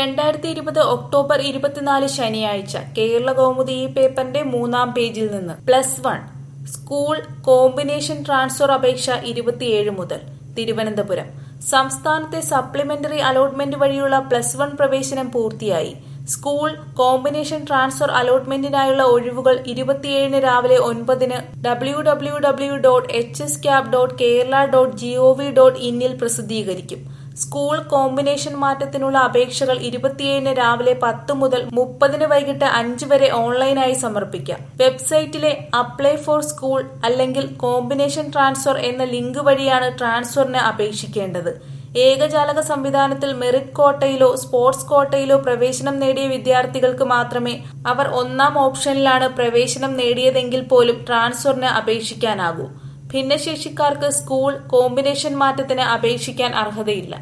രണ്ടായിരത്തി ഇരുപത് ഒക്ടോബർ ഇരുപത്തിനാല് ശനിയാഴ്ച കേരള കൗമുദി ഈ പേപ്പറിന്റെ മൂന്നാം പേജിൽ നിന്ന് plus one school combination transfer അപേക്ഷ ഇരുപത്തിയേഴ് മുതൽ തിരുവനന്തപുരം സംസ്ഥാനത്തെ സപ്ലിമെന്ററി അലോട്ട്മെന്റ് വഴിയുള്ള പ്ലസ് വൺ പ്രവേശനം പൂർത്തിയായി സ്കൂൾ കോമ്പിനേഷൻ ട്രാൻസ്ഫർ അലോട്ട്മെന്റിനായുള്ള ഒഴിവുകൾ ഇരുപത്തിയേഴിന് രാവിലെ ഒൻപതിന് W W W dot H S cap dot Kerala dot G O V dot ഇന്നിൽ പ്രസിദ്ധീകരിക്കും സ്കൂൾ കോമ്പിനേഷൻ മാറ്റത്തിനുള്ള അപേക്ഷകൾ ഇരുപത്തിയേഴിന് രാവിലെ പത്ത് മുതൽ മുപ്പതിന് വൈകിട്ട് അഞ്ച് വരെ ഓൺലൈനായി സമർപ്പിക്കാം വെബ്സൈറ്റിലെ അപ്ലൈ ഫോർ സ്കൂൾ അല്ലെങ്കിൽ കോമ്പിനേഷൻ ട്രാൻസ്ഫർ എന്ന ലിങ്ക് വഴിയാണ് ട്രാൻസ്ഫറിന് അപേക്ഷിക്കേണ്ടത് ഏകജാലക സംവിധാനത്തിൽ മെറിറ്റ് കോട്ടയിലോ സ്പോർട്സ് കോട്ടയിലോ പ്രവേശനം നേടിയ വിദ്യാർത്ഥികൾക്ക് മാത്രമേ അവർ ഒന്നാം ഓപ്ഷനിലാണ് പ്രവേശനം നേടിയതെങ്കിൽ പോലും ട്രാൻസ്ഫറിന് അപേക്ഷിക്കാനാകൂ ഭിന്നശേഷിക്കാർക്ക് സ്കൂൾ കോമ്പിനേഷൻ മാറ്റത്തിന് അപേക്ഷിക്കാൻ അർഹതയില്ല